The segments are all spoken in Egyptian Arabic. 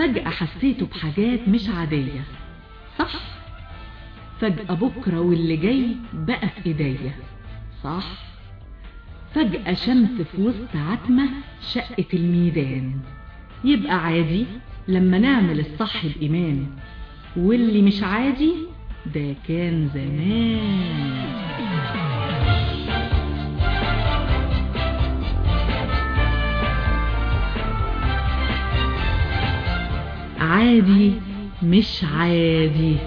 فجأة حسيته بحاجات مش عادية صح فجأة بكرة واللي جاي بقى في ايديا صح فجأة شمس في وسط عتمة شقت الميدان يبقى عادي لما نعمل الصح بإيمان واللي مش عادي ده كان زمان عادي مش عادي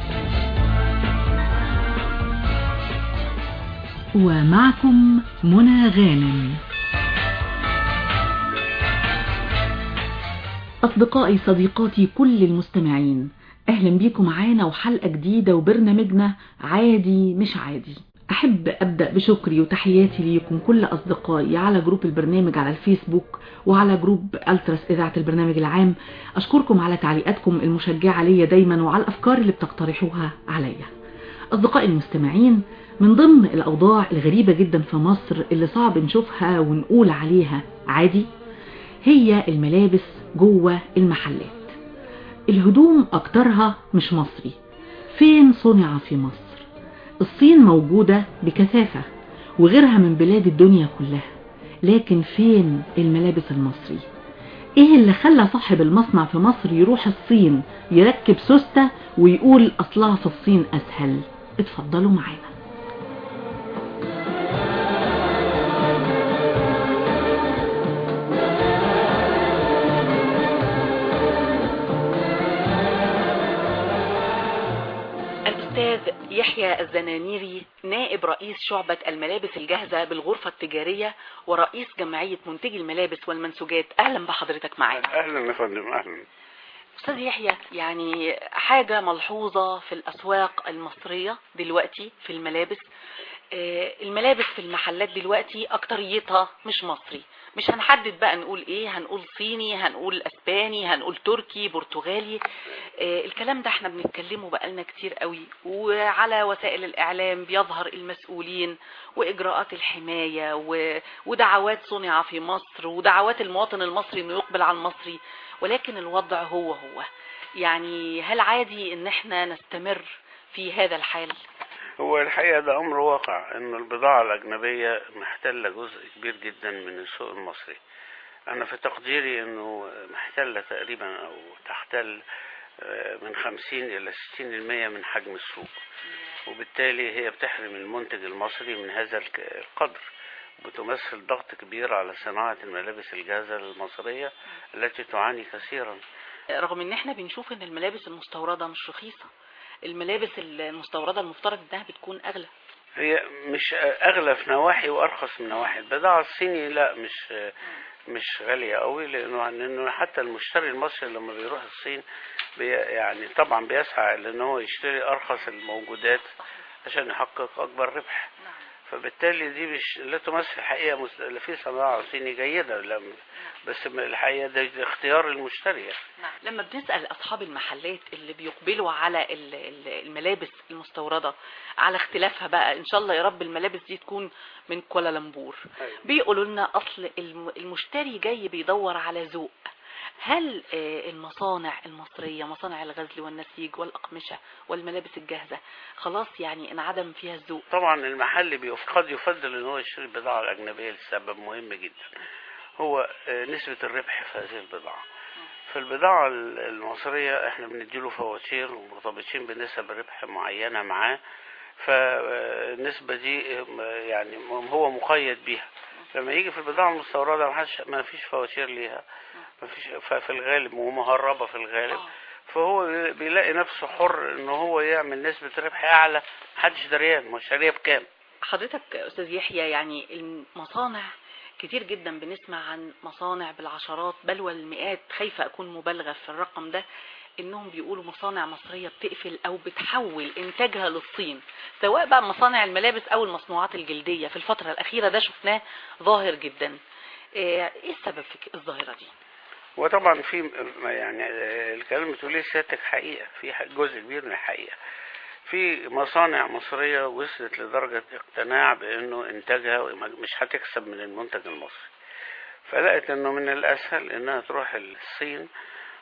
ومعكم منى غانم أصدقائي صديقاتي كل المستمعين أهلا بيكم معانا وحلقة جديدة وبرنامجنا عادي مش عادي أحب أبدأ بشكري وتحياتي ليكم كل أصدقائي على جروب البرنامج على الفيسبوك وعلى جروب ألترس إذاعة البرنامج العام أشكركم على تعليقاتكم المشجعة ليا دايما وعلى الأفكار اللي بتقترحوها عليا أصدقائي المستمعين من ضمن الأوضاع الغريبة جدا في مصر اللي صعب نشوفها ونقول عليها عادي هي الملابس جوه المحلات الهدوم أكترها مش مصري فين صنع في مصر الصين موجودة بكثافة وغيرها من بلاد الدنيا كلها لكن فين الملابس المصري ايه اللي خلى صاحب المصنع في مصر يروح الصين يركب سوستة ويقول اصلها في الصين اسهل اتفضلوا معانا الأستاذ يحيى الزنانيري نائب رئيس شعبة الملابس الجاهزة بالغرفة التجارية ورئيس جمعية منتجي الملابس والمنسوجات أهلا بحضرتك معانا اهلا يا فندم اهلا أستاذ يحيى يعني حاجة ملحوظة في الأسواق المصرية دلوقتي في الملابس آه، الملابس في المحلات دلوقتي أكتريتها مش مصري مش هنحدد بقى نقول ايه هنقول صيني هنقول اسباني هنقول تركي برتغالي آه، الكلام ده احنا بنتكلمه بقالنا كتير قوي وعلى وسائل الاعلام بيظهر المسؤولين واجراءات الحماية و- ودعوات صنع في مصر ودعوات المواطن المصري انه يقبل على المصري ولكن الوضع هو هو يعني هل عادي ان احنا نستمر في هذا الحال هو الحقيقة ده أمر واقع إن البضاعة الأجنبية محتلة جزء كبير جدا من السوق المصري أنا في تقديري إنه محتلة تقريبا أو تحتل آه، من 50 إلى 60% من حجم السوق وبالتالي هي بتحرم المنتج المصري من هذا الك- القدر بتمثل ضغط كبير على صناعة الملابس الجاهزة المصرية التي تعاني كثيرا رغم ان احنا بنشوف ان الملابس المستوردة مش رخيصة الملابس المستوردة المفترض انها بتكون اغلى هي مش اغلى في نواحي وارخص من نواحي البضاعه الصيني لا مش مش غاليه قوي لانه لانه حتى المشتري المصري لما بيروح الصين بي يعني طبعا بيسعى لان هو يشتري ارخص الموجودات عشان يحقق اكبر ربح فبالتالي دي مش لا تمثل حقيقه مس- في صناعه صيني جيده لا بس الحقيقه ده ده اختيار المشتري يعني. لما بنسأل أصحاب المحلات اللي بيقبلوا على ال- ال- الملابس المستوردة على اختلافها بقى إن شاء الله يا رب الملابس دي تكون من كوالالمبور أيوة. بيقولوا لنا أصل الم- المشتري جاي بيدور على ذوق هل آه، المصانع المصرية مصانع الغزل والنسيج والأقمشة والملابس الجاهزة خلاص يعني انعدم فيها الذوق طبعا المحل بيف- قد يفضل ان هو يشتري البضاعة الأجنبية لسبب مهم جدا هو آه، نسبة الربح في هذه البضاعة في البضاعة ال- المصرية احنا بنديله فواتير ومرتبطين بنسب ربح معينة معاه فالنسبة دي آه، يعني هو مقيد بيها لما يجي في البضاعة المستوردة ما حدش- ما فيش فواتير ليها ما فيش ففي الغالب ومهربة في الغالب آه. فهو بيلاقي نفسه حر ان هو يعمل نسبة ربح اعلى محدش دريان مشاريع بكام حضرتك أستاذ يحيى يعني المصانع كتير جدا بنسمع عن مصانع بالعشرات بل والمئات خايفة أكون مبالغة في الرقم ده إنهم بيقولوا مصانع مصرية بتقفل أو بتحول إنتاجها للصين سواء بقى مصانع الملابس أو المصنوعات الجلدية في الفترة الأخيرة ده شفناه ظاهر جدا إيه إيه السبب في ك- الظاهرة دي؟ وطبعا في يعني آه، الكلام اللي بتقوليه سيادتك حقيقة في ح- جزء كبير من الحقيقة في مصانع مصرية وصلت لدرجة اقتناع بانه انتاجها مش هتكسب من المنتج المصري فلقت انه من الاسهل انها تروح الصين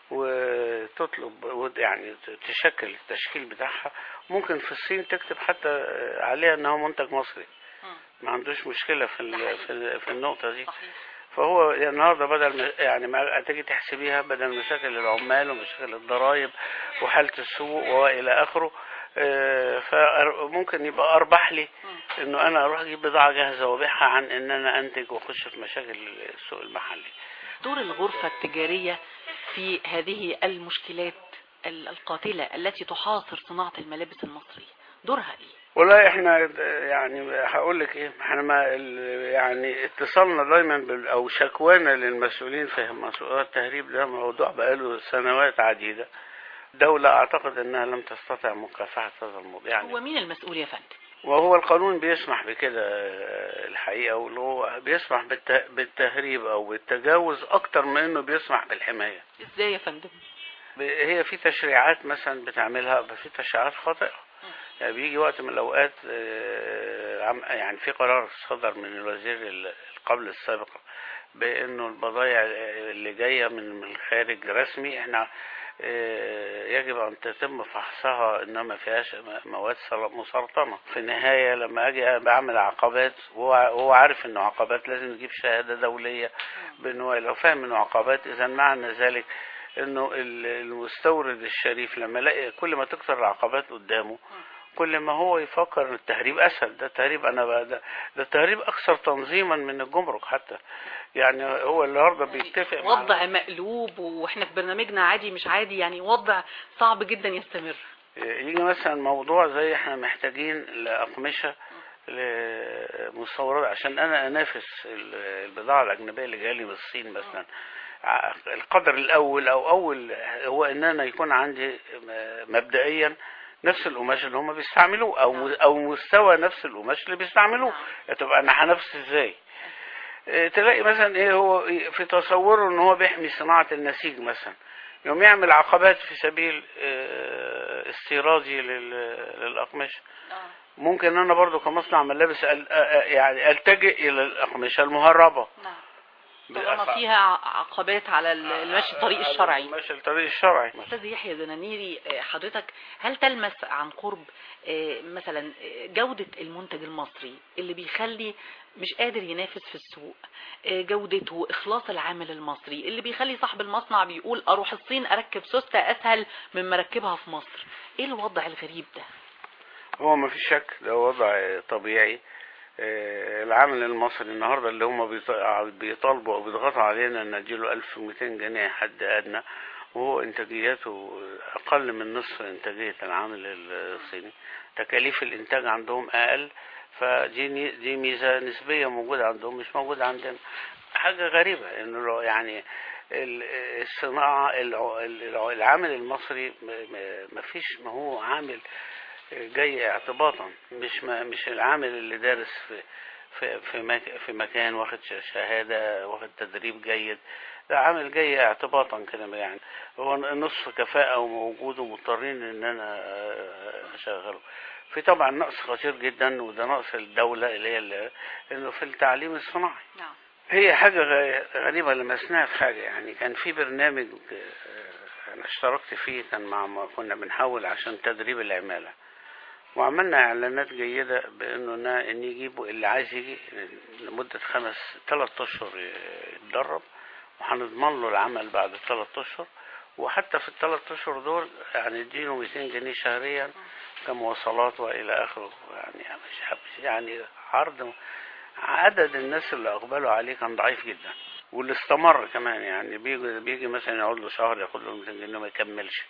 وتطلب ود- يعني تشكل التشكيل بتاعها ممكن في الصين تكتب حتى عليها انها منتج مصري ما عندوش مشكلة في ال- في ال- في النقطة دي صحيح فهو النهارده بدل ما- يعني ما تيجي تحسبيها بدل مشاكل العمال ومشاكل الضرائب وحالة السوق والى اخره آه، فممكن يبقى اربح لي انه انا اروح اجيب بضاعة جاهزة وابيعها عن ان انا انتج واخش في مشاكل السوق المحلي دور الغرفة التجارية في هذه المشكلات ال- القاتلة التي تحاصر صناعة الملابس المصرية دورها ايه؟ والله احنا يعني هقول لك ايه احنا ما ال- يعني اتصالنا دايما بال او شكوانا للمسؤولين في مسؤوليات التهريب ده موضوع بقاله سنوات عديدة دولة اعتقد انها لم تستطع مكافحة هذا الموضوع يعني هو مين المسؤول يا فندم؟ وهو القانون بيسمح بكده آه، الحقيقة واللي هو بيسمح بالت- بالتهريب او بالتجاوز اكتر من انه بيسمح بالحماية ازاي يا فندم؟ ب- هي في تشريعات مثلا بتعملها بس في تشريعات خاطئة يعني بيجي وقت من الأوقات آه، عم- يعني في قرار صدر من الوزير ال- قبل السابق بأنه البضائع اللي جاية من من الخارج رسمي احنا آه، يجب أن تتم فحصها إنها ما فيهاش م- مواد سر- مسرطنة في النهاية لما أجي بعمل عقبات وهو هو عارف إنه عقبات لازم يجيب شهادة دولية بأنه لو فاهم إنه عقبات إذا معنى ذلك انه ال- المستورد الشريف لما يلاقي كل ما تكثر العقبات قدامه كل ما هو يفكر ان التهريب اسهل ده التهريب انا بقى ده, ده التهريب اكثر تنظيما من الجمرك حتى يعني هو النهارده بيتفق مع وضع مقلوب واحنا في برنامجنا عادي مش عادي يعني وضع صعب جدا يستمر يجي مثلا موضوع زي احنا محتاجين لأقمشة لمستورد عشان انا انافس ال- البضاعة الاجنبية اللي جاية لي من الصين مثلا ع- القدر الاول او اول هو ان انا يكون عندي م- مبدئيا نفس القماش اللي هم بيستعملوه او م- او مستوى نفس القماش اللي بيستعملوه طب انا هنافس ازاي اه، تلاقي مثلا ايه هو في تصوره ان هو بيحمي صناعة النسيج مثلا يوم يعمل عقبات في سبيل اه، استيرادي لل- للأقمشة ممكن انا برضو كمصنع ملابس أل- اه، يعني التجئ الى الأقمشة المهربة نعم طالما فيها ع- عقبات على ال- المشي الطريق الشرعي ماشي الطريق الشرعي استاذ يحيى زنانيري آه، حضرتك هل تلمس عن قرب آه، مثلا آه، جودة المنتج المصري اللي بيخلي مش قادر ينافس في السوق آه، جودته اخلاص العامل المصري اللي بيخلي صاحب المصنع بيقول اروح الصين اركب سوستة اسهل من مركبها في مصر ايه الوضع الغريب ده هو ما فيش شك ده وضع طبيعي آه، العامل المصري النهارده اللي هم بيط- بيطالبوا او بيضغطوا علينا ان نديله 1200 جنيه حد ادنى وهو انتاجيته اقل من نصف انتاجيه العامل الصيني تكاليف الانتاج عندهم اقل فدي ني- دي ميزه نسبيه موجوده عندهم مش موجوده عندنا حاجه غريبه انه لو يعني ال- الصناعه الع- الع- العامل المصري ما فيش ما هو عامل جاي اعتباطا مش ما مش العامل اللي دارس في في في, مك في مكان واخد ش- شهاده واخد تدريب جيد ده عامل جاي اعتباطا كده يعني هو نصف كفاءه وموجود ومضطرين ان انا آه، اشغله في طبعا نقص خطير جدا وده نقص الدوله اللي هي اللي انه في التعليم الصناعي نعم هي حاجة غ- غريبة لمسناها في حاجة يعني كان في برنامج آه، أنا اشتركت فيه كان مع ما كنا بنحاول عشان تدريب العمالة وعملنا إعلانات جيدة بإنه نا- إن يجيبوا اللي عايز يجي لمدة خمس ثلاث أشهر يتدرب وهنضمن له العمل بعد ثلاث أشهر وحتى في الثلاث أشهر دول يعني اديله 200 جنيه شهريا كمواصلات وإلى آخره يعني مش يعني عرض عدد الناس اللي اقبلوا عليه كان ضعيف جدا واللي استمر كمان يعني بيجي بيجي مثلا يقعد له شهر ياخد له 200 جنيه ما يكملش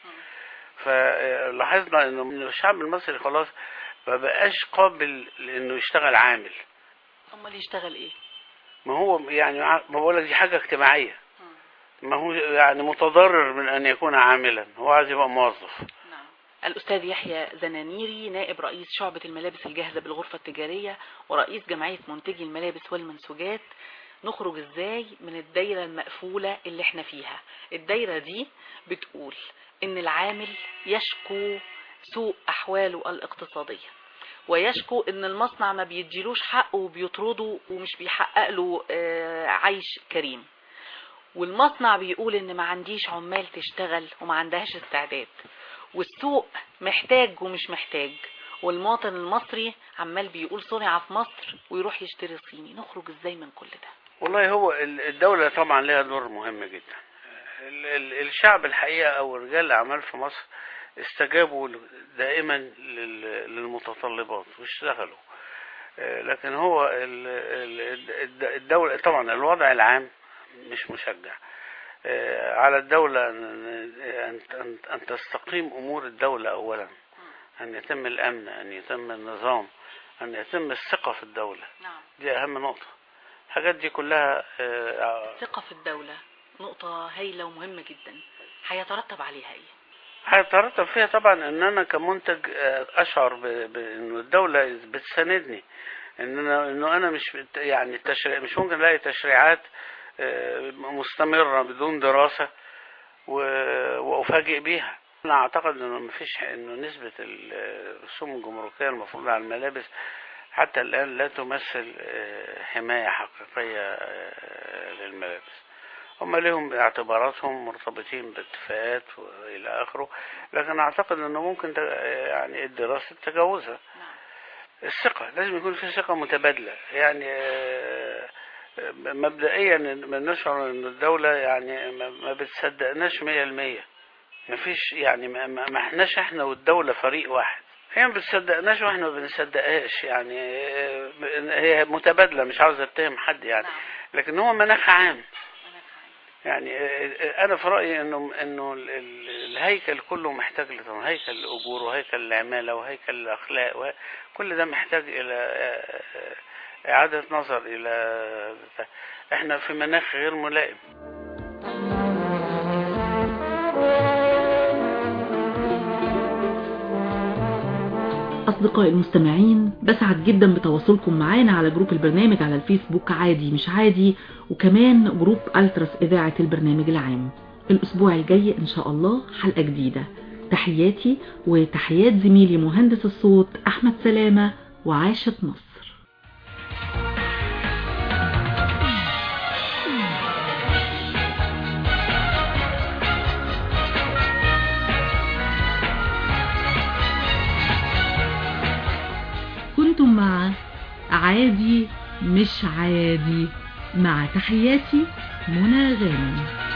فلاحظنا انه من الشعب المصري خلاص ما بقاش قابل لانه يشتغل عامل امال يشتغل ايه ما هو يعني ما بقول لك دي حاجه اجتماعيه ما هو يعني متضرر من ان يكون عاملا هو عايز يبقى موظف نعم. الأستاذ يحيى زنانيري نائب رئيس شعبة الملابس الجاهزة بالغرفة التجارية ورئيس جمعية منتجي الملابس والمنسوجات نخرج ازاي من الدايرة المقفولة اللي احنا فيها الدايرة دي بتقول ان العامل يشكو سوء احواله الاقتصادية ويشكو ان المصنع ما بيديلوش حقه وبيطرده ومش بيحقق له آه، عيش كريم والمصنع بيقول ان ما عنديش عمال تشتغل وما عندهاش استعداد والسوق محتاج ومش محتاج والمواطن المصري عمال بيقول صنع في مصر ويروح يشتري صيني نخرج ازاي من كل ده والله هو ال- الدولة طبعا لها دور مهم جدا ال- ال- الشعب الحقيقة أو رجال الأعمال في مصر استجابوا ل- دائما لل- للمتطلبات واشتغلوا آه، لكن هو ال- ال- الد- الدولة طبعا الوضع العام مش مشجع آه، على الدولة أن, أن, أن- أن تستقيم أمور الدولة أولا أن يتم الأمن أن يتم النظام أن يتم الثقة في الدولة نعم دي أهم نقطة الحاجات دي كلها آه، الثقة في الدولة نقطة هايلة ومهمة جدا هيترتب عليها ايه هيترتب فيها طبعا ان انا كمنتج آه، اشعر ب- بانه الدولة بتساندني ان انا انه انا مش بت- يعني التشريع مش ممكن الاقي تشريعات آه، مستمرة بدون دراسة و- وافاجئ بيها انا اعتقد انه مفيش انه نسبة الرسوم الجمركية المفروضة على الملابس حتى الان لا تمثل آه، حماية حقيقية آه، للملابس هم لهم اعتباراتهم مرتبطين باتفاقات والى اخره لكن اعتقد انه ممكن ت- يعني الدراسه تجاوزها نعم الثقه لازم يكون في ثقه متبادله يعني آه، مبدئيا ما نشعر ان الدوله يعني ما ما بتصدقناش 100% ما فيش يعني ما ما- ما احناش احنا والدوله فريق واحد هي ما بتصدقناش واحنا ما بنصدقهاش يعني آه، هي متبادله مش عاوز اتهم حد يعني نعم لكن هو مناخ عام أنا فاهم. يعني آه، انا في رايي انه انه ال- ال- الهيكل كله محتاج لتنظيم هيكل الاجور وهيكل العماله وهيكل الاخلاق وه- كل ده محتاج الى آه، آه، اعاده نظر الى احنا في مناخ غير ملائم أصدقائي المستمعين بسعد جدا بتواصلكم معانا على جروب البرنامج على الفيسبوك عادي مش عادي وكمان جروب ألترس إذاعة البرنامج العام الأسبوع الجاي إن شاء الله حلقة جديدة تحياتي وتحيات زميلي مهندس الصوت أحمد سلامة وعاشة مصر كنتم مع عادي مش عادي مع تحياتي منى غانم